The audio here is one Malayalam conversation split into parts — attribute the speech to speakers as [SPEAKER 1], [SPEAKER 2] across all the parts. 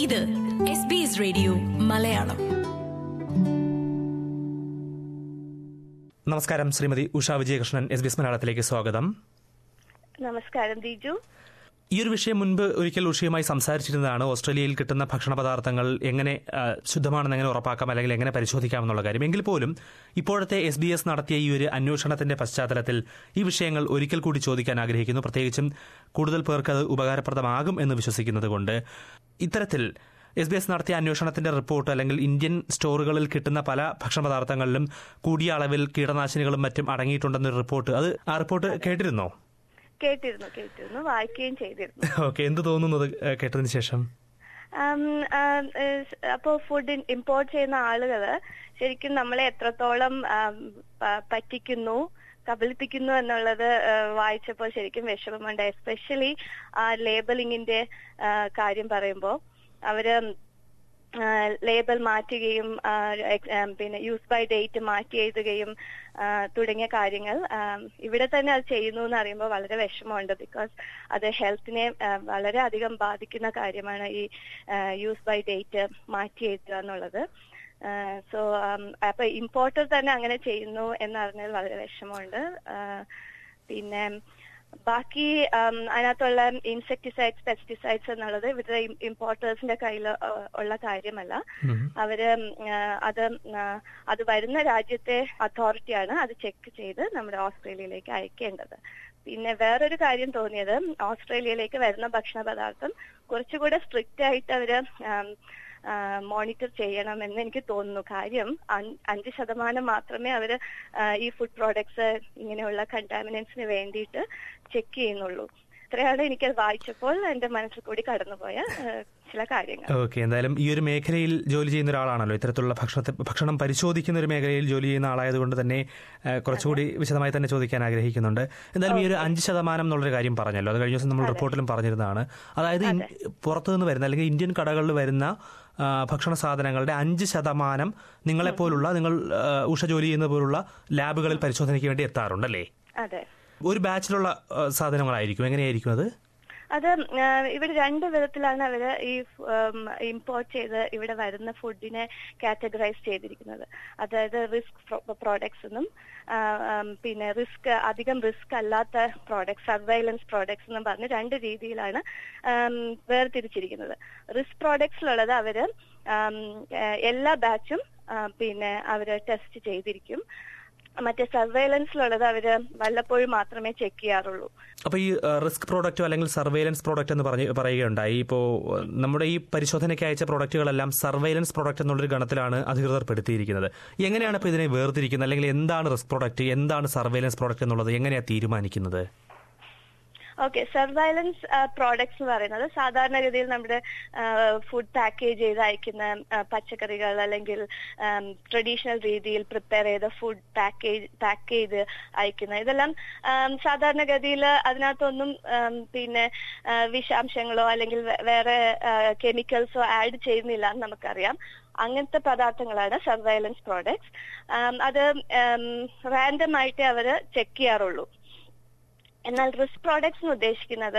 [SPEAKER 1] ഇത് S B S radio Malayalam
[SPEAKER 2] നമസ്കാരം Shrimati Usha Vijayakrishnan S B S മലയാളത്തിലേക്ക് സ്വാഗതം
[SPEAKER 3] നമസ്കാരം ദീജു
[SPEAKER 2] ഈ ഒരു വിഷയം മുൻപ് ഒരിക്കൽ ഉഷയുമായി സംസാരിച്ചിരുന്നതാണ് ഓസ്ട്രേലിയയിൽ കിട്ടുന്ന ഭക്ഷണ പദാർത്ഥങ്ങൾ എങ്ങനെ ആ, ശുദ്ധമാണെന്ന് എങ്ങനെ ഉറപ്പാക്കാം അല്ലെങ്കിൽ എങ്ങനെ പരിശോധിക്കാം എന്നുള്ള കാര്യം എങ്കിൽ പോലും ഇപ്പോഴത്തെ എസ് ബി എസ് നടത്തിയ ഈ ഒരു അന്വേഷണത്തിന്റെ പശ്ചാത്തലത്തിൽ ഈ വിഷയങ്ങൾ ഒരിക്കൽ കൂടി ചോദിക്കാൻ ആഗ്രഹിക്കുന്നു പ്രത്യേകിച്ചും കൂടുതൽ പേർക്ക് അത് ഉപകാരപ്രദമാകും എന്ന് വിശ്വസിക്കുന്നത് കൊണ്ട് ഇത്തരത്തിൽ എസ് ബി എസ് നടത്തിയ അന്വേഷണത്തിന്റെ റിപ്പോർട്ട് അല്ലെങ്കിൽ ഇന്ത്യൻ സ്റ്റോറുകളിൽ കിട്ടുന്ന പല ഭക്ഷണ പദാർത്ഥങ്ങളിലും കൂടിയ അളവിൽ കീടനാശിനികളും മറ്റും അടങ്ങിയിട്ടുണ്ടെന്നൊരു റിപ്പോർട്ട് അത് ആ റിപ്പോർട്ട് കേട്ടിരുന്നോ
[SPEAKER 3] കേട്ടിരുന്നു കേട്ടിരുന്നു വായിക്കുകയും ചെയ്തിരുന്നു
[SPEAKER 2] ഓക്കെ എന്ത് തോന്നുന്നത് കേട്ടതിന് ശേഷം
[SPEAKER 3] ആം, ആം, ഏഹ്, അപ്പോ ഫുഡ് ഇമ്പോർട്ട് ചെയ്യുന്ന ആളുകള് ശരിക്കും നമ്മളെ എത്രത്തോളം ആം, പ- പറ്റിക്കുന്നു കബളിപ്പിക്കുന്നു എന്നുള്ളത് ഏഹ്, വായിച്ചപ്പോൾ ശരിക്കും വിഷമമുണ്ട് എസ്പെഷ്യലി ആ ലേബലിങ്ങിന്റെ ആ, കാര്യം പറയുമ്പോൾ അവര് ലേബൽ മാറ്റുകയും ആ, എക്- ആം, പിന്നെ യൂസ് ബൈ ഡേറ്റ് മാറ്റി എഴുതുകയും ആ, തുടങ്ങിയ കാര്യങ്ങൾ ആം, ഇവിടെ തന്നെ അത് ചെയ്യുന്നു എന്ന് അറിയുമ്പോൾ വളരെ വിഷമമുണ്ട് ബിക്കോസ് അത് ഹെൽത്തിനെ ആ, വളരെ അധികം ബാധിക്കുന്ന കാര്യമാണ് ഈ യൂസ് ബൈ ഡേറ്റ് മാറ്റി എഴുതുക എന്നുള്ളത് സോ അപ്പൊ ഇമ്പോർട്ടർ തന്നെ അങ്ങനെ ചെയ്യുന്നു എന്നറിഞ്ഞാൽ വളരെ വിഷമമുണ്ട് ആ, പിന്നെ ബാക്കി ആം, അതിനകത്തുള്ള ഇൻസെക്ടിസൈഡ്സ് പെസ്റ്റിസൈഡ്സ് എന്നുള്ളത് ഇവരുടെ ഇമ്പോർട്ടേഴ്സിന്റെ കയ്യിൽ ഉള്ള കാര്യമല്ല അവര് ഉം, ആ, അത് ഉം, ആ, അത് വരുന്ന രാജ്യത്തെ അതോറിറ്റിയാണ് അത് ചെക്ക് ചെയ്ത് നമ്മുടെ ഓസ്ട്രേലിയയിലേക്ക് അയക്കേണ്ടത് പിന്നെ വേറൊരു കാര്യം തോന്നിയത് ഓസ്ട്രേലിയയിലേക്ക് വരുന്ന ഭക്ഷണ പദാർത്ഥം കുറച്ചുകൂടെ സ്ട്രിക്റ്റ് ആയിട്ട് അവര് മോണിറ്റർ ചെയ്യണമെന്ന് എനിക്ക് തോന്നുന്നു കാര്യം അഞ്ച് അഞ്ച് ശതമാനം മാത്രമേ അവര് ആ, ഈ ഫുഡ് പ്രോഡക്ട്സ് ഇങ്ങനെയുള്ള കണ്ടാമിനൻസിന് വേണ്ടിയിട്ട് ചെക്ക് ചെയ്യുന്നുള്ളൂ ഇത്രയാണ് എനിക്ക് വായിച്ചപ്പോൾ എന്റെ മനസ്സിൽ കൂടി കടന്നുപോയ ആ, ചില കാര്യങ്ങൾ
[SPEAKER 2] ഓക്കെ എന്തായാലും ഈ ഒരു മേഖലയിൽ ജോലി ചെയ്യുന്ന ഒരാളാണല്ലോ ഇത്തരത്തിലുള്ള ഭക്ഷണത്തെ ഭക്ഷണം പരിശോധിക്കുന്ന ഒരു മേഖലയിൽ ജോലി ചെയ്യുന്ന ആളായതുകൊണ്ട് തന്നെ ആ, കുറച്ചുകൂടി വിശദമായി തന്നെ ചോദിക്കാൻ ആഗ്രഹിക്കുന്നുണ്ട് എന്തായാലും ഈ ഒരു അഞ്ച് ശതമാനം എന്നുള്ളൊരു കാര്യം പറഞ്ഞല്ലോ അത് കഴിഞ്ഞ ദിവസം നമ്മൾ റിപ്പോർട്ടിലും പറഞ്ഞിരുന്നതാണ് അതായത് ഇൻ- പുറത്തുനിന്ന് വരുന്ന അല്ലെങ്കിൽ ഇന്ത്യൻ കടകളിൽ വരുന്ന ആ, ഭക്ഷണ സാധനങ്ങളുടെ അഞ്ച് ശതമാനം നിങ്ങളെപ്പോലുള്ള നിങ്ങൾ ആ, ഉഷ ജോലി ചെയ്യുന്ന പോലുള്ള ലാബുകളിൽ പരിശോധനയ്ക്ക് വേണ്ടി എത്താറുണ്ടല്ലേ
[SPEAKER 3] അതെ
[SPEAKER 2] ഒരു ബാച്ചിലുള്ള ആ, സാധനങ്ങളായിരിക്കും എങ്ങനെയായിരിക്കും അത്
[SPEAKER 3] അത് ആ, ഇവിടെ രണ്ട് വിധത്തിലാണ് അവര് ഈ ഇമ്പോർട്ട് ചെയ്ത് ഇവിടെ വരുന്ന ഫുഡിനെ കാറ്റഗറൈസ് ചെയ്തിരിക്കുന്നത് അതായത് റിസ്ക് പ്രോഡക്ട്സ് എന്നും ആ, ആം, പിന്നെ റിസ്ക് അധികം റിസ്ക് അല്ലാത്ത പ്രോഡക്ട്സ് സർവൈലൻസ് പ്രോഡക്ട്സ് എന്നും പറഞ്ഞ് രണ്ട് രീതിയിലാണ് ആം, വേർതിരിച്ചിരിക്കുന്നത് റിസ്ക് പ്രോഡക്ട്സിലുള്ളത് അവര് ആം, ആ, എല്ലാ ബാച്ചും പിന്നെ അവര് ടെസ്റ്റ് ചെയ്തിരിക്കും മറ്റേ സർവൈലൻസിലുള്ളത് അവര് വല്ലപ്പോഴും മാത്രമേ ചെക്ക് ചെയ്യാറുള്ളൂ
[SPEAKER 2] അപ്പൊ ഈ റിസ്ക് പ്രോഡക്റ്റോ അല്ലെങ്കിൽ സർവൈലൻസ് പ്രോഡക്റ്റ് എന്ന് പറഞ്ഞ് പറയുകയുണ്ടായി ഇപ്പോ ഏഹ്, നമ്മുടെ ഈ പരിശോധനയ്ക്ക് അയച്ച പ്രോഡക്റ്റുകളെല്ലാം സർവൈലൻസ് പ്രോഡക്റ്റ് എന്നുള്ളൊരു ഗണത്തിലാണ് അധികൃതർ പെടുത്തിയിരിക്കുന്നത് എങ്ങനെയാണ് ഇപ്പൊ ഇതിനെ വേർതിരിക്കുന്നത് അല്ലെങ്കിൽ എന്താണ് റിസ്ക് പ്രോഡക്റ്റ് എന്താണ് സർവൈലൻസ് പ്രോഡക്റ്റ് എന്നുള്ളത് എങ്ങനെയാണ് തീരുമാനിക്കുന്നത്
[SPEAKER 3] ഓക്കെ സർവൈലൻസ് പ്രോഡക്ട്സ് എന്ന് പറയുന്നത് സാധാരണഗതിയിൽ നമ്മുടെ ഫുഡ് പാക്കേജ് ചെയ്ത് അയക്കുന്ന ആ, പച്ചക്കറികൾ അല്ലെങ്കിൽ ട്രഡീഷണൽ രീതിയിൽ പ്രിപ്പയർ ചെയ്ത ഫുഡ് പാക്കേജ് പാക്ക് ചെയ്ത് അയക്കുന്ന ഇതെല്ലാം ആം, സാധാരണഗതിയിൽ അതിനകത്തൊന്നും ആം, പിന്നെ ആ, വിഷാംശങ്ങളോ അല്ലെങ്കിൽ വേ- വേറെ കെമിക്കൽസോ ആഡ് ചെയ്യുന്നില്ല എന്ന് നമുക്കറിയാം അങ്ങനത്തെ പദാർത്ഥങ്ങളാണ് സർവൈലൻസ് പ്രോഡക്ട്സ് അത് റാൻഡം ആയിട്ടേ അവര് ചെക്ക് ചെയ്യാറുള്ളൂ എന്നാൽ റിസ്ക് പ്രോഡക്ട്സ് എന്ന് ഉദ്ദേശിക്കുന്നത്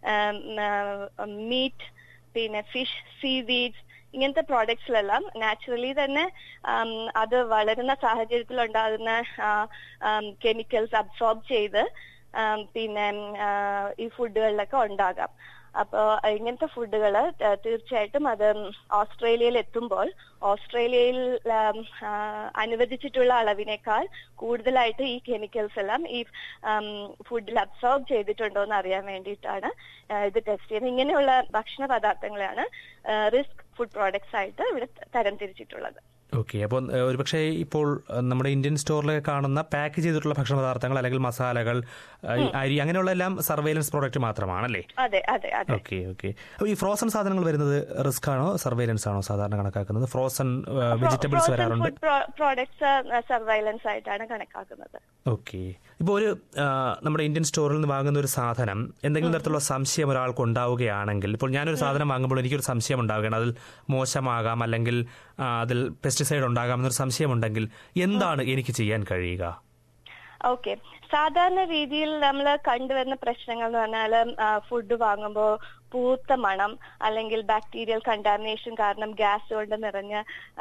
[SPEAKER 3] മീറ്റ് പിന്നെ ഫിഷ് സീ വീഡ്സ് ഇങ്ങനത്തെ പ്രോഡക്ട്സിലെല്ലാം നാച്ചുറലി തന്നെ ആം, അത് വളരുന്ന സാഹചര്യത്തിൽ ഉണ്ടാകുന്ന കെമിക്കൽസ് അബ്സോർബ് ചെയ്ത് ആം, പിന്നെ ആ, ഈ ഫുഡുകളിലൊക്കെ ഉണ്ടാകാം അപ്പോ ഇങ്ങനത്തെ ഫുഡുകൾ തീർച്ചയായിട്ടും അത് ഓസ്ട്രേലിയയിൽ എത്തുമ്പോൾ ഓസ്ട്രേലിയയിൽ ആം, ആ, അനുവദിച്ചിട്ടുള്ള അളവിനേക്കാൾ കൂടുതലായിട്ട് ഈ കെമിക്കൽസ് എല്ലാം ഈ ഫുഡിൽ അബ്സോർബ് ചെയ്തിട്ടുണ്ടോ എന്ന് അറിയാൻ വേണ്ടിയിട്ടാണ് ആ, ഇത് ടെസ്റ്റ് ചെയ്യുന്നത് ഇങ്ങനെയുള്ള ഭക്ഷണ പദാർത്ഥങ്ങളാണ് റിസ്ക് ഫുഡ് പ്രോഡക്ട്സ് ആയിട്ട് ഇവിടെ തരംതിരിച്ചിട്ടുള്ളത്
[SPEAKER 2] ഓക്കെ അപ്പോൾ ഏഹ്, ഒരുപക്ഷെ ഇപ്പോൾ ഏഹ്, നമ്മുടെ ഇന്ത്യൻ സ്റ്റോറിലൊക്കെ കാണുന്ന പാക്ക് ചെയ്തിട്ടുള്ള ഭക്ഷണ പദാർത്ഥങ്ങൾ അല്ലെങ്കിൽ മസാലകൾ ഏഹ്, ഈ അരി അങ്ങനെയുള്ള എല്ലാം സർവൈലൻസ് പ്രോഡക്റ്റ് മാത്രമാണല്ലേ
[SPEAKER 3] അതെ അതെ അതെ
[SPEAKER 2] ഓക്കെ ഓക്കെ അപ്പോൾ ഈ ഫ്രോസൺ സാധനങ്ങൾ വരുന്നത് റിസ്ക് ആണോ സർവൈലൻസ് ആണോ സാധാരണ കണക്കാക്കുന്നത് ഫ്രോസൺ വെജിറ്റബിൾസ് വരാറുണ്ട്
[SPEAKER 3] ഫുഡ് പ്രോഡക്ട്സ് സർവൈലൻസ് ആയിട്ടാണ് കണക്കാക്കുന്നത്
[SPEAKER 2] ഓക്കെ ഇപ്പോൾ ഒരു ആ, നമ്മുടെ ഇന്ത്യൻ സ്റ്റോറിൽ നിന്ന് വാങ്ങുന്ന ഒരു സാധനം എന്തെങ്കിലും തരത്തിലുള്ള സംശയം ഒരാൾക്ക് ഉണ്ടാവുകയാണെങ്കിൽ ഇപ്പോൾ ഞാനൊരു സാധനം വാങ്ങുമ്പോൾ എനിക്കൊരു സംശയം ഉണ്ടാവുകയാണ് അതിൽ മോശമാകാം അല്ലെങ്കിൽ ആ, അതിൽ പെസ്റ്റിസൈഡ് ഉണ്ടാകാം എന്നൊരു സംശയമുണ്ടെങ്കിൽ എന്താണ് എനിക്ക് ചെയ്യാൻ കഴിയുക
[SPEAKER 3] ഓക്കെ സാധാരണ രീതിയിൽ നമ്മൾ കണ്ടുവരുന്ന പ്രശ്നങ്ങൾ എന്ന് പറഞ്ഞാൽ ഫുഡ് വാങ്ങുമ്പോൾ പൂത്ത മണം അല്ലെങ്കിൽ ബാക്ടീരിയൽ കണ്ടാമിനേഷൻ കാരണം ഗ്യാസ് കൊണ്ട് നിറഞ്ഞ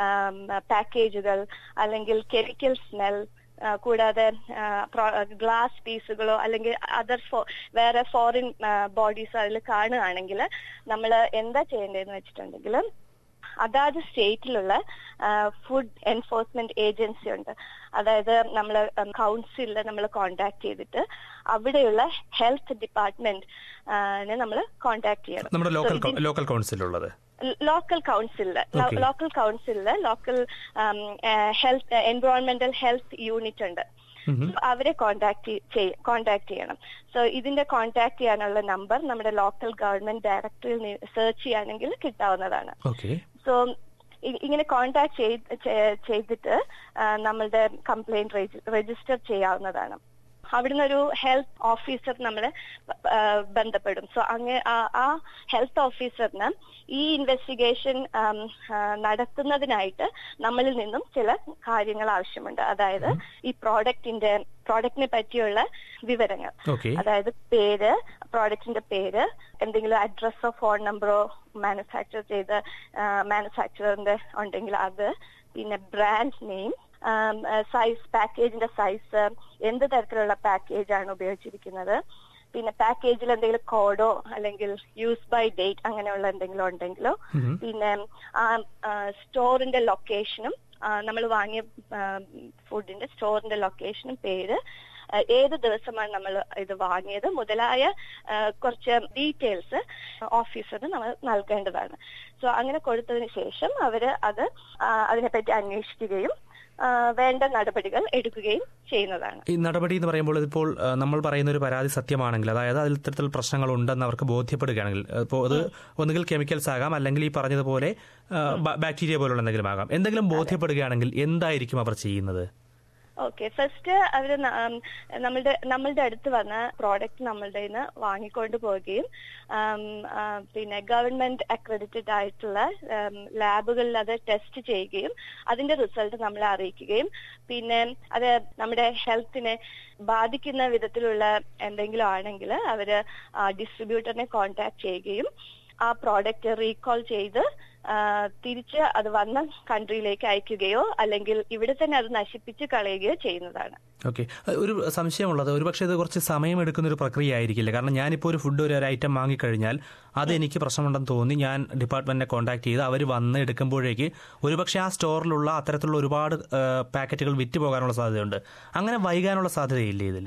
[SPEAKER 3] പാക്കേജുകൾ അല്ലെങ്കിൽ കെമിക്കൽ സ്മെൽ കൂടാതെ ഗ്ലാസ് പീസുകളോ അല്ലെങ്കിൽ അതർ വേറെ ഫോറിൻ ബോഡീസ് അതിൽ കാണുകയാണെങ്കിൽ നമ്മൾ എന്താ ചെയ്യേണ്ടതെന്ന് വെച്ചിട്ടുണ്ടെങ്കിൽ അതാത് സ്റ്റേറ്റിലുള്ള ഫുഡ് എൻഫോഴ്സ്മെന്റ് ഏജൻസി ഉണ്ട് അതായത് നമ്മൾ കൗൺസിലിൽ നമ്മൾ കോണ്ടാക്ട് ചെയ്തിട്ട് അവിടെയുള്ള ഹെൽത്ത് ഡിപ്പാർട്ട്മെന്റ് നമ്മൾ കോണ്ടാക്ട് ചെയ്യണം
[SPEAKER 2] നമ്മുടെ ലോക്കൽ ലോക്കൽ കൗൺസിലുള്ളത്
[SPEAKER 3] ലോക്കൽ കൗൺസിലില്
[SPEAKER 2] Okay.
[SPEAKER 3] ലോക്കൽ കൗൺസിലില് ലോക്കൽ ഹെൽത്ത് എൻവയോൺമെന്റൽ ഹെൽത്ത് യൂണിറ്റ് ഉണ്ട്
[SPEAKER 2] ഉം.
[SPEAKER 3] So അവരെ കോണ്ടാക്ട് കോണ്ടാക്ട് ചെയ്യണം സോ ഇതിന്റെ കോണ്ടാക്ട് ചെയ്യാനുള്ള നമ്പർ നമ്മുടെ ലോക്കൽ ഗവൺമെന്റ് ഡയറക്ടറിൽ സെർച്ച് ചെയ്യുകയാണെങ്കിൽ കിട്ടാവുന്നതാണ്
[SPEAKER 2] ഓക്കെ
[SPEAKER 3] സോ ഇങ്ങനെ കോണ്ടാക്ട് ചെയ്തിട്ട് ആ, നമ്മളുടെ കംപ്ലൈന്റ് രജിസ്റ്റർ ചെയ്യാവുന്നതാണ് അവിടുന്ന് ഒരു ഹെൽത്ത് ഓഫീസർ നമ്മളെ ആ, ബന്ധപ്പെടും സോ അങ്ങ് ആ- ആ ഹെൽത്ത് ഓഫീസറിന് ഈ ഇൻവെസ്റ്റിഗേഷൻ നടത്തുന്നതിനായിട്ട് നമ്മളിൽ നിന്നും ചില കാര്യങ്ങൾ ആവശ്യമുണ്ട് അതായത് ഈ പ്രോഡക്റ്റിന്റെ പ്രോഡക്റ്റിനെ പറ്റിയുള്ള വിവരങ്ങൾ
[SPEAKER 2] ഓക്കെ
[SPEAKER 3] അതായത് പേര് പ്രോഡക്റ്റിന്റെ പേര് എന്തെങ്കിലും അഡ്രസ്സോ ഫോൺ നമ്പറോ മാനുഫാക്ചർ ചെയ്ത മാനുഫാക്ചറിന്റെ ഉണ്ടെങ്കിൽ അത് പിന്നെ ബ്രാൻഡ് നെയിം സൈസ് പാക്കേജിന്റെ സൈസ് എന്ത് തരത്തിലുള്ള പാക്കേജ് ആണ് ഉപയോഗിച്ചിരിക്കുന്നത് പിന്നെ പാക്കേജിൽ എന്തെങ്കിലും കോഡോ അല്ലെങ്കിൽ യൂസ് ബൈ ഡേറ്റ് അങ്ങനെയുള്ള എന്തെങ്കിലും ഉണ്ടെങ്കിലോ
[SPEAKER 2] ഉം.
[SPEAKER 3] പിന്നെ ആ സ്റ്റോറിന്റെ ലൊക്കേഷനും നമ്മൾ വാങ്ങിയ ഫുഡിന്റെ സ്റ്റോറിന്റെ ലൊക്കേഷനും പേര് ആ, ഏത് ദിവസമാണ് നമ്മൾ ഇത് വാങ്ങിയത് മുതലായ ആ, കുറച്ച് ഡീറ്റെയിൽസ് ഓഫീസറിന് നമ്മൾ നൽകേണ്ടതാണ് സോ അങ്ങനെ കൊടുത്തതിന് ശേഷം അവര് അത് ആ, അതിനെപ്പറ്റി അന്വേഷിക്കുകയും ആ, വേണ്ട നടപടികൾ എടുക്കുകയും ചെയ്യുന്നതാണ്
[SPEAKER 2] ഈ നടപടി എന്ന് പറയുമ്പോൾ ഇപ്പോൾ ആ, നമ്മൾ പറയുന്ന ഒരു പരാതി സത്യമാണെങ്കിൽ അതായത് അതിൽ ഇത്തരത്തിൽ പ്രശ്നങ്ങൾ ഉണ്ടെന്ന് അവർക്ക് ബോധ്യപ്പെടുകയാണെങ്കിൽ ഇപ്പോൾ അത് ഒന്നുകിൽ കെമിക്കൽസ് ആകാം അല്ലെങ്കിൽ ഈ പറഞ്ഞതുപോലെ ആ, ബ- ബാക്ടീരിയ പോലുള്ള എന്തെങ്കിലും ആകാം എന്തെങ്കിലും ബോധ്യപ്പെടുകയാണെങ്കിൽ എന്തായിരിക്കും അവർ ചെയ്യുന്നത്
[SPEAKER 3] ഓക്കെ ഫസ്റ്റ് അവര് ന- ഉം, നമ്മളുടെ നമ്മളുടെ അടുത്ത് വന്ന പ്രോഡക്റ്റ് നമ്മളുടെ നിന്ന് വാങ്ങിക്കൊണ്ട് പോവുകയും ഉം, ആ, പിന്നെ ഗവൺമെന്റ് അക്രഡിറ്റഡ് ആയിട്ടുള്ള ലാബുകളിൽ അത് ടെസ്റ്റ് ചെയ്യുകയും അതിന്റെ റിസൾട്ട് നമ്മളെ അറിയിക്കുകയും പിന്നെ അത് നമ്മുടെ ഹെൽത്തിനെ ബാധിക്കുന്ന വിധത്തിലുള്ള എന്തെങ്കിലും ആണെങ്കിൽ അവര് ഡിസ്ട്രിബ്യൂട്ടറിനെ കോൺടാക്ട് ചെയ്യുകയും ആ പ്രോഡക്റ്റ് റീകോൾ ചെയ്ത് ആ, തിരിച്ച് അത് വന്ന കൺട്രിയിലേക്ക് അയക്കുകയോ അല്ലെങ്കിൽ ഇവിടെ തന്നെ അത് നശിപ്പിച്ച് കളയുകയോ ചെയ്യുന്നതാണ്
[SPEAKER 2] ഓക്കെ ഒരു സംശയമുള്ളത് ഒരുപക്ഷെ ഇത് കുറച്ച് സമയമെടുക്കുന്ന ഒരു പ്രക്രിയ ആയിരിക്കില്ല കാരണം ഞാനിപ്പോൾ ഒരു ഫുഡ് ഒരു ഐറ്റം വാങ്ങിക്കഴിഞ്ഞാൽ അത് എനിക്ക് പ്രശ്നമുണ്ടെന്ന് തോന്നി ഞാൻ ഡിപ്പാർട്ട്മെന്റിനെ കോൺടാക്ട് ചെയ്ത് അവർ വന്ന് എടുക്കുമ്പോഴേക്ക് ഒരുപക്ഷെ ആ സ്റ്റോറിലുള്ള അത്തരത്തിലുള്ള ഒരുപാട് ആ, പാക്കറ്റുകൾ വിറ്റ് പോകാനുള്ള സാധ്യതയുണ്ട് അങ്ങനെ വൈകാനുള്ള സാധ്യതയില്ലേ ഇതിൽ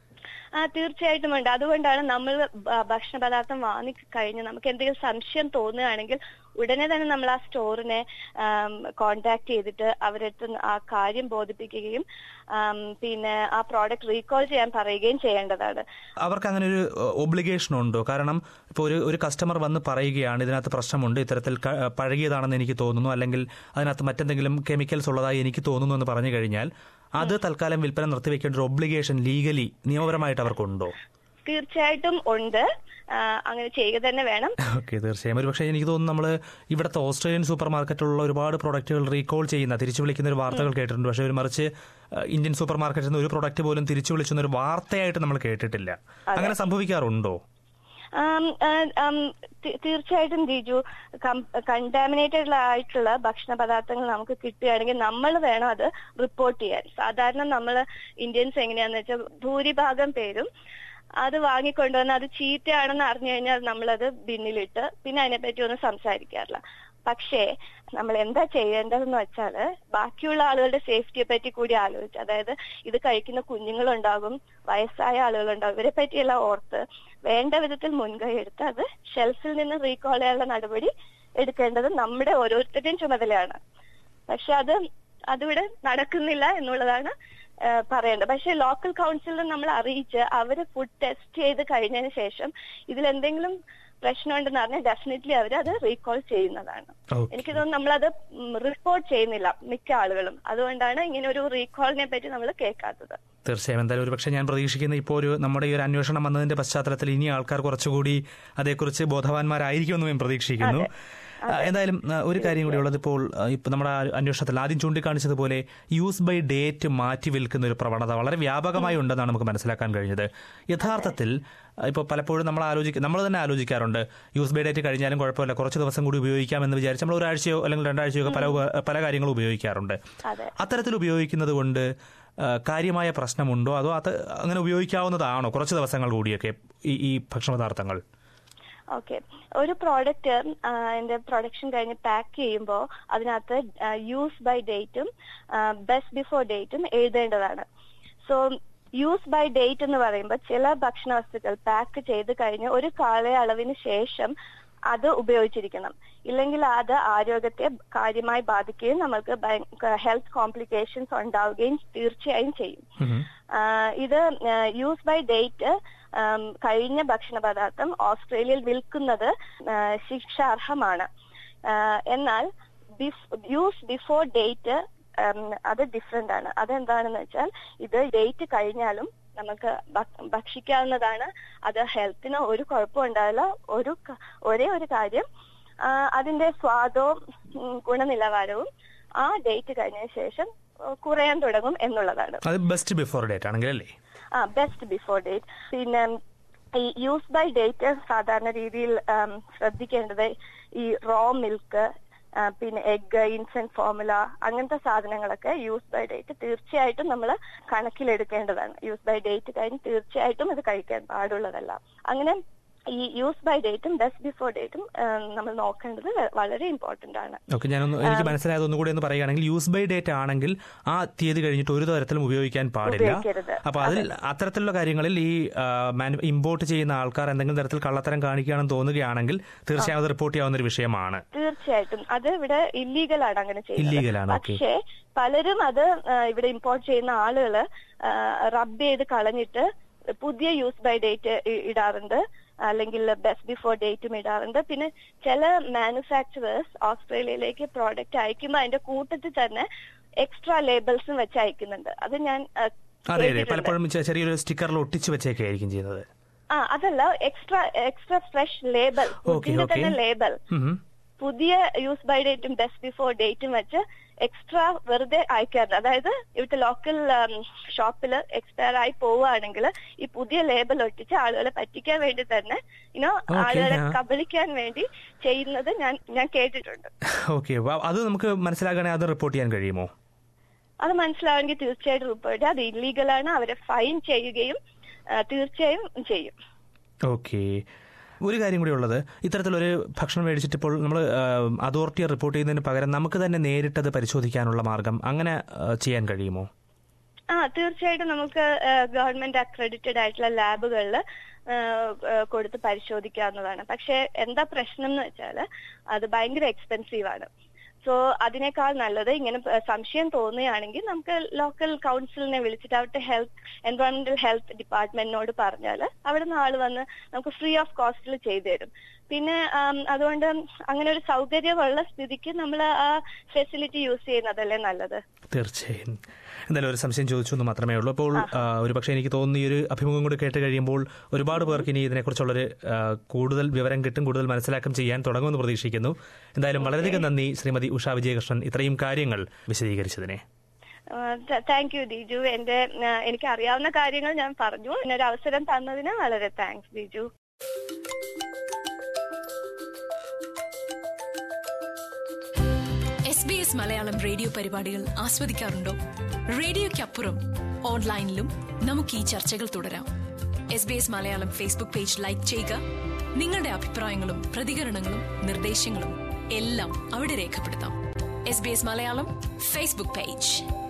[SPEAKER 3] ആ തീർച്ചയായിട്ടും ഉണ്ട് അതുകൊണ്ടാണ് നമ്മൾ ഭ- ഭക്ഷണ പദാർത്ഥം വാങ്ങി കഴിഞ്ഞ് നമുക്ക് എന്തെങ്കിലും സംശയം തോന്നുകയാണെങ്കിൽ ഉടനെ തന്നെ നമ്മൾ ആ സ്റ്റോറിനെ കോണ്ടാക്ട് ചെയ്തിട്ട് അവരടുത്ത് ആ കാര്യം ബോധിപ്പിക്കുകയും ആം, പിന്നെ ആ പ്രോഡക്റ്റ് റീകോൾ ചെയ്യാൻ പറയുകയും ചെയ്യേണ്ടതാണ്
[SPEAKER 2] അവർക്ക് അങ്ങനെ ഒരു ഒബ്ലിഗേഷൻ ഉണ്ടോ കാരണം ഇപ്പോൾ ഒരു ഒരു കസ്റ്റമർ വന്ന് പറയുകയാണ് ഇതിനകത്ത് പ്രശ്നമുണ്ട് ഇത്തരത്തിൽ ക- പഴകിയതാണെന്ന് എനിക്ക് തോന്നുന്നു അല്ലെങ്കിൽ അതിനകത്ത് മറ്റെന്തെങ്കിലും കെമിക്കൽസ് ഉള്ളതായി എനിക്ക് തോന്നുന്നു എന്ന് പറഞ്ഞു കഴിഞ്ഞാൽ അത് തൽക്കാലം വിൽപ്പന നിർത്തിവെക്കേണ്ട ഒരു ഒബ്ലിഗേഷൻ ലീഗലി നിയമപരമായിട്ട് അവർക്കുണ്ടോ
[SPEAKER 3] തീർച്ചയായിട്ടും ഉണ്ട് ആ, അങ്ങനെ ചെയ്യുക തന്നെ വേണം
[SPEAKER 2] ഓക്കെ തീർച്ചയായും ഒരു പക്ഷേ എനിക്ക് തോന്നുന്നു നമ്മൾ ഇവിടുത്തെ ഓസ്ട്രേലിയൻ സൂപ്പർ മാർക്കറ്റിലുള്ള ഒരുപാട് പ്രൊഡക്റ്റുകൾ റീകോൾ ചെയ്യുന്ന തിരിച്ചു വിളിക്കുന്ന ഒരു വാർത്തകൾ കേട്ടിട്ടുണ്ട് പക്ഷേ ഒരു മറിച്ച് അഹ്, ഇന്ത്യൻ സൂപ്പർ മാർക്കറ്റിൽ നിന്ന് ഒരു പ്രൊഡക്റ്റ് പോലും തിരിച്ചു വിളിച്ചെന്ന ഒരു വാർത്തയായിട്ട് നമ്മൾ കേട്ടിട്ടില്ല അങ്ങനെ സംഭവിക്കാറുണ്ടോ
[SPEAKER 3] ആം, ആ, ആം, തീ- തീർച്ചയായിട്ടും ദിജു കണ്ടാമിനേറ്റഡ് ആയിട്ടുള്ള ഭക്ഷണ പദാർത്ഥങ്ങൾ നമുക്ക് കിട്ടുകയാണെങ്കിൽ നമ്മൾ വേണം അത് റിപ്പോർട്ട് ചെയ്യാൻ സാധാരണ നമ്മൾ ഇന്ത്യൻസ് എങ്ങനെയാന്ന് വെച്ചാൽ ഭൂരിഭാഗം പേരും അത് വാങ്ങിക്കൊണ്ടുവന്ന് അത് ചീത്തയാണെന്ന് അറിഞ്ഞു കഴിഞ്ഞാൽ നമ്മളത് ബിന്നിലിട്ട് പിന്നെ അതിനെപ്പറ്റി ഒന്നും സംസാരിക്കാറില്ല പക്ഷേ നമ്മൾ എന്താ ചെയ്യേണ്ടതെന്ന് വെച്ചാല് ബാക്കിയുള്ള ആളുകളുടെ സേഫ്റ്റിയെ പറ്റി കൂടി ആലോചിച്ച് അതായത് ഇത് കഴിക്കുന്ന കുഞ്ഞുങ്ങളുണ്ടാകും വയസ്സായ ആളുകളുണ്ടാകും ഇവരെ പറ്റിയെല്ലാം ഓർത്ത് വേണ്ട വിധത്തിൽ മുൻകൈ എടുത്ത് അത് ഷെൽഫിൽ നിന്ന് റീകോൾ ചെയ്യാനുള്ള നടപടി എടുക്കേണ്ടത് നമ്മുടെ ഓരോരുത്തരുടെയും ചുമതലയാണ് പക്ഷെ അത് അതിവിടെ നടക്കുന്നില്ല എന്നുള്ളതാണ് ആ, പറയേണ്ടത് പക്ഷെ ലോക്കൽ കൗൺസിലിൽ നമ്മൾ അറിയിച്ച് അവര് ഫുഡ് ടെസ്റ്റ് ചെയ്ത് കഴിഞ്ഞതിന് ശേഷം ഇതിൽ എന്തെങ്കിലും പ്രശ്നമുണ്ടെന്ന് പറഞ്ഞാൽ ഡെഫിനറ്റ്ലി അവർ അത് റീകോൾ ചെയ്യുന്നതാണ്
[SPEAKER 2] Okay.
[SPEAKER 3] എനിക്ക് തോന്നുന്നു നമ്മളത് റിപ്പോർട്ട് ചെയ്യുന്നില്ല മിക്ക ആളുകളും അതുകൊണ്ടാണ് ഇങ്ങനെ ഒരു റീകോളിനെ പറ്റി നമ്മൾ കേൾക്കാത്തത്
[SPEAKER 2] തീർച്ചയായും എന്തായാലും ഒരുപക്ഷെ ഞാൻ പ്രതീക്ഷിക്കുന്ന ഇപ്പോൾ ഒരു നമ്മുടെ ഈ ഒരു അന്വേഷണം വന്നതിന്റെ പശ്ചാത്തലത്തിൽ ഇനി ആൾക്കാർ കുറച്ചുകൂടി അതേക്കുറിച്ച് ബോധവാന്മാരായിരിക്കുമെന്ന് ഞാൻ പ്രതീക്ഷിക്കുന്നു ആ, എന്തായാലും ആ, ഒരു കാര്യം കൂടി ഉള്ളത് ഇപ്പോൾ ആ, ഇപ്പൊ നമ്മുടെ ആ അന്വേഷണത്തിൽ ആദ്യം ചൂണ്ടിക്കാണിച്ചതുപോലെ യൂസ് ബൈ ഡേറ്റ് മാറ്റി വിൽക്കുന്ന ഒരു പ്രവണത വളരെ വ്യാപകമായി ഉണ്ടെന്നാണ് നമുക്ക് മനസ്സിലാക്കാൻ കഴിഞ്ഞത് യഥാർത്ഥത്തിൽ ഇപ്പോൾ പലപ്പോഴും നമ്മൾ ആലോചിക്കുക നമ്മൾ തന്നെ ആലോചിക്കാറുണ്ട് യൂസ് ബൈ ഡേറ്റ് കഴിഞ്ഞാലും കുഴപ്പമില്ല കുറച്ച് ദിവസം കൂടി ഉപയോഗിക്കാം എന്ന് വിചാരിച്ച് നമ്മൾ ഒരാഴ്ചയോ അല്ലെങ്കിൽ രണ്ടാഴ്ചയോ ഒക്കെ പല ഉപ- പല കാര്യങ്ങളും ഉപയോഗിക്കാറുണ്ട്
[SPEAKER 3] അതെ.
[SPEAKER 2] അത്തരത്തിൽ ഉപയോഗിക്കുന്നത് കൊണ്ട് ആ, കാര്യമായ പ്രശ്നമുണ്ടോ അതോ അത് അങ്ങനെ ഉപയോഗിക്കാവുന്നതാണോ കുറച്ച് ദിവസങ്ങൾ കൂടിയൊക്കെ ഈ ഈ ഭക്ഷണപദാർത്ഥങ്ങൾ
[SPEAKER 3] ഓക്കെ ഒരു പ്രോഡക്റ്റ് അതിന്റെ പ്രൊഡക്ഷൻ കഴിഞ്ഞ് പാക്ക് ചെയ്യുമ്പോൾ അതിനകത്ത് യൂസ് ബൈ ഡേറ്റും ബെസ്റ്റ് ബിഫോർ ഡേറ്റും എഴുതേണ്ടതാണ് സോ യൂസ് ബൈ ഡേറ്റ് എന്ന് പറയുമ്പോൾ ചില ഭക്ഷണ വസ്തുക്കൾ പാക്ക് ചെയ്ത് കഴിഞ്ഞ് ഒരു കാലയളവിന് ശേഷം അത് ഉപയോഗിച്ചിരിക്കണം ഇല്ലെങ്കിൽ അത് ആരോഗ്യത്തെ കാര്യമായി ബാധിക്കുകയും നമ്മൾക്ക് ഹെൽത്ത് കോംപ്ലിക്കേഷൻസ് ഉണ്ടാവുകയും തീർച്ചയായും ചെയ്യും
[SPEAKER 2] ഉം.
[SPEAKER 3] ആ, ഇത് യൂസ് ബൈ ഡേറ്റ് കഴിഞ്ഞ ഭക്ഷണ പദാർത്ഥം ഓസ്ട്രേലിയയിൽ വിൽക്കുന്നത് ആ, ശിക്ഷാർഹമാണ് ആ, എന്നാൽ യൂസ് ബിഫോർ ഡേറ്റ് അത് ഡിഫറെന്റ് ആണ് അതെന്താണെന്ന് വെച്ചാൽ ഇത് ഡേറ്റ് കഴിഞ്ഞാലും നമുക്ക് ഭ- ഭക്ഷിക്കാവുന്നതാണ് അത് ഹെൽത്തിന് ഒരു കുഴപ്പവും ഉണ്ടാവില്ല ഒരു ക- ഒരേ ഒരു കാര്യം ആ, അതിന്റെ സ്വാദവും ഉം, ഗുണനിലവാരവും ആ ഡേറ്റ് കഴിഞ്ഞതിന് ശേഷം ആ, കുറയാൻ തുടങ്ങും എന്നുള്ളതാണ്
[SPEAKER 2] അത് ബെസ്റ്റ് ബിഫോർ ഡേറ്റ് ആണെങ്കിൽ അല്ലേ
[SPEAKER 3] ആ ബെസ്റ്റ് ബിഫോർ ഡേറ്റ് പിന്നെ ഈ യൂസ് ബൈ ഡേറ്റ് സാധാരണ രീതിയിൽ ആം, ശ്രദ്ധിക്കേണ്ടത് ഈ റോ മിൽക്ക് പിന്നെ എഗ് ഇൻഫന്റ് ഫോമുല അങ്ങനത്തെ സാധനങ്ങളൊക്കെ യൂസ് ബൈ ഡേറ്റ് തീർച്ചയായിട്ടും നമ്മൾ കണക്കിലെടുക്കേണ്ടതാണ് യൂസ് ബൈ ഡേറ്റ് കഴിഞ്ഞ് തീർച്ചയായിട്ടും ഇത് കഴിക്കാൻ പാടുള്ളതല്ല അങ്ങനെ ഈ യൂസ് ബൈ ഡേറ്റും ബെസ്റ്റ് ബിഫോർ ഡേറ്റും നമ്മൾ നോക്കേണ്ടത് വ- വളരെ ഇമ്പോർട്ടന്റ് ആണ്
[SPEAKER 2] ഓക്കെ ഞാനൊന്ന് എനിക്ക് മനസ്സിലായത് ഒന്നുകൂടി ഒന്ന് പറയുകയാണെങ്കിൽ യൂസ് ബൈ ഡേറ്റ് ആണെങ്കിൽ ആ തീയതി കഴിഞ്ഞിട്ട് ഒരു തരത്തിലും ഉപയോഗിക്കാൻ പാടില്ല
[SPEAKER 3] ഉപയോഗിക്കരുത്.
[SPEAKER 2] അപ്പൊ അതിൽ അത്തരത്തിലുള്ള കാര്യങ്ങളിൽ ഈ ഇമ്പോർട്ട് ചെയ്യുന്ന ആൾക്കാർ എന്തെങ്കിലും തരത്തിൽ കള്ളത്തരം കാണിക്കുകയാണെന്ന് തോന്നുകയാണെങ്കിൽ തീർച്ചയായും അത് റിപ്പോർട്ട് ചെയ്യാവുന്ന ഒരു വിഷയമാണ്
[SPEAKER 3] തീർച്ചയായിട്ടും അത് ഇവിടെ ഇല്ലീഗൽ ആണ് അങ്ങനെ
[SPEAKER 2] Illegal ആണ്, okay.
[SPEAKER 3] പക്ഷേ പലരും അത് ആ, ഇവിടെ ഇമ്പോർട്ട് ചെയ്യുന്ന ആളുകള് റബ്ബ് ചെയ്ത് കളഞ്ഞിട്ട് പുതിയ യൂസ് ബൈ ഡേറ്റ് ഇടാറുണ്ട് അല്ലെങ്കിൽ ബെസ്റ്റ് ബിഫോർ ഡേറ്റും ഇടാറുണ്ട് പിന്നെ ചില മാനുഫാക്ചറേഴ്സ് ഓസ്ട്രേലിയയിലേക്ക് പ്രോഡക്റ്റ് അയക്കുമ്പോൾ അതിന്റെ കൂട്ടത്തിൽ തന്നെ എക്സ്ട്രാ ലേബിൾസും വെച്ച് അയക്കുന്നുണ്ട് അത് ഞാൻ ആ,
[SPEAKER 2] അതെ അതെ
[SPEAKER 3] കേട്ടിട്ടുണ്ട്.
[SPEAKER 2] പലപ്പോഴും ചെ- ചെറിയൊരു സ്റ്റിക്കറിൽ ഒട്ടിച്ച് വെച്ചേക്കായിരിക്കും ചെയ്യുന്നത്
[SPEAKER 3] ആ അതല്ല extra extra fresh label
[SPEAKER 2] Okay,
[SPEAKER 3] ഫുഡിന്റെ
[SPEAKER 2] okay.
[SPEAKER 3] തന്നെ ലേബൽ
[SPEAKER 2] ഉം.
[SPEAKER 3] പുതിയ യൂസ് ബൈ ഡേറ്റും ബെസ്റ്റ് ബിഫോർ ഡേറ്റും വെച്ച് എക്സ്ട്രാ വെറുതെ അയക്കാറുണ്ട് അതായത് ഇവിടുത്തെ ലോക്കൽ ഷോപ്പിൽ എക്സ്പയർ ആയി പോവുകയാണെങ്കിൽ ഈ പുതിയ ലേബൽ ഒട്ടിച്ച് ആളുകളെ പറ്റിക്കാൻ വേണ്ടി തന്നെ ഇനോ
[SPEAKER 2] Okay,
[SPEAKER 3] ആളുകളെ
[SPEAKER 2] ആ.
[SPEAKER 3] കബളിക്കാൻ വേണ്ടി ചെയ്യുന്നത് ഞാൻ ഞാൻ കേട്ടിട്ടുണ്ട്
[SPEAKER 2] ഓക്കെ വ- അത് നമുക്ക് മനസ്സിലാക്കുകയാണെങ്കിൽ അത് റിപ്പോർട്ട് ചെയ്യാൻ കഴിയുമോ
[SPEAKER 3] അത് മനസ്സിലാവണമെങ്കിൽ തീർച്ചയായിട്ടും റിപ്പോർട്ട് അത് ഇല്ലീഗലാണ് അവരെ ഫൈൻ ചെയ്യുകയും ആ, തീർച്ചയായും ചെയ്യും
[SPEAKER 2] ഓക്കെ ഒരു കാര്യം കൂടി ഉള്ളത് ഇത്തരത്തിലൊരു ഭക്ഷണം മേടിച്ചിട്ട് ഇപ്പോൾ നമ്മൾ അതോറിറ്റിയെ റിപ്പോർട്ട് ചെയ്യുന്നതിന് പകരം നമുക്ക് തന്നെ നേരിട്ടത് പരിശോധിക്കാനുള്ള മാർഗം അങ്ങനെ ആ, ചെയ്യാൻ കഴിയുമോ
[SPEAKER 3] ആ തീർച്ചയായിട്ടും നമുക്ക് ഗവൺമെന്റ് അക്രഡിറ്റഡ് ആയിട്ടുള്ള ലാബുകളിൽ കൊടുത്ത് പരിശോധിക്കാവുന്നതാണ് പക്ഷെ എന്താ പ്രശ്നം എന്ന് വെച്ചാൽ അത് ഭയങ്കര എക്സ്പെൻസീവ് ആണ് സോ അതിനേക്കാൾ നല്ലത് ഇങ്ങനെ പ- സംശയം തോന്നുകയാണെങ്കിൽ നമുക്ക് ലോക്കൽ കൗൺസിലിനെ വിളിച്ചിട്ട് അവിടുത്തെ ഹെൽത്ത് എൻവയോൺമെന്റൽ ഹെൽത്ത് ഡിപ്പാർട്ട്മെന്റിനോട് പറഞ്ഞാൽ അവിടെ നിന്ന് ആള് വന്ന് നമുക്ക് ഫ്രീ ഓഫ് കോസ്റ്റിൽ ചെയ്തു തരും പിന്നെ ആം, അതുകൊണ്ട് അങ്ങനെ ഒരു സൗകര്യമുള്ള സ്ഥിതിക്ക് നമ്മൾ ആ ഫെസിലിറ്റി യൂസ് ചെയ്യുന്നതല്ലേ നല്ലത്
[SPEAKER 2] തീർച്ചയായും എന്തായാലും ഒരു സംശയം ചോദിച്ചു എന്ന് മാത്രമേ ഉള്ളൂ അപ്പോൾ ആ, ഒരു പക്ഷേ എനിക്ക് തോന്നുന്നു ഈ ഒരു അഭിമുഖം കൂടി കേട്ട് കഴിയുമ്പോൾ ഒരുപാട് പേർക്ക് ഇനി ഇതിനെക്കുറിച്ചുള്ളൊരു ആ, കൂടുതൽ വിവരം കിട്ടും കൂടുതൽ മനസ്സിലാക്കം ചെയ്യാൻ തുടങ്ങുമെന്ന് പ്രതീക്ഷിക്കുന്നു എന്തായാലും വളരെയധികം നന്ദി ശ്രീമതി ഉഷ വിജയകൃഷ്ണൻ ഇത്രയും കാര്യങ്ങൾ വിശദീകരിച്ചതിനെ
[SPEAKER 3] താങ്ക് യു ദിജു എന്റെ ആ, എനിക്ക് അറിയാവുന്ന കാര്യങ്ങൾ ഞാൻ പറഞ്ഞു എന്നൊരു അവസരം തന്നതിന് വളരെ thanks Diju
[SPEAKER 1] S B S Malayalam radio പരിപാടികൾ ആസ്വദിക്കാറുണ്ടോ റേഡിയോയ്ക്കപ്പുറം ഓൺലൈനിലും നമുക്ക് ഈ ചർച്ചകൾ തുടരാം S B S Malayalam Facebook page like ചെയ്യുക നിങ്ങളുടെ അഭിപ്രായങ്ങളും പ്രതികരണങ്ങളും നിർദ്ദേശങ്ങളും എല്ലാം അവിടെ രേഖപ്പെടുത്താം S B S Malayalam Facebook page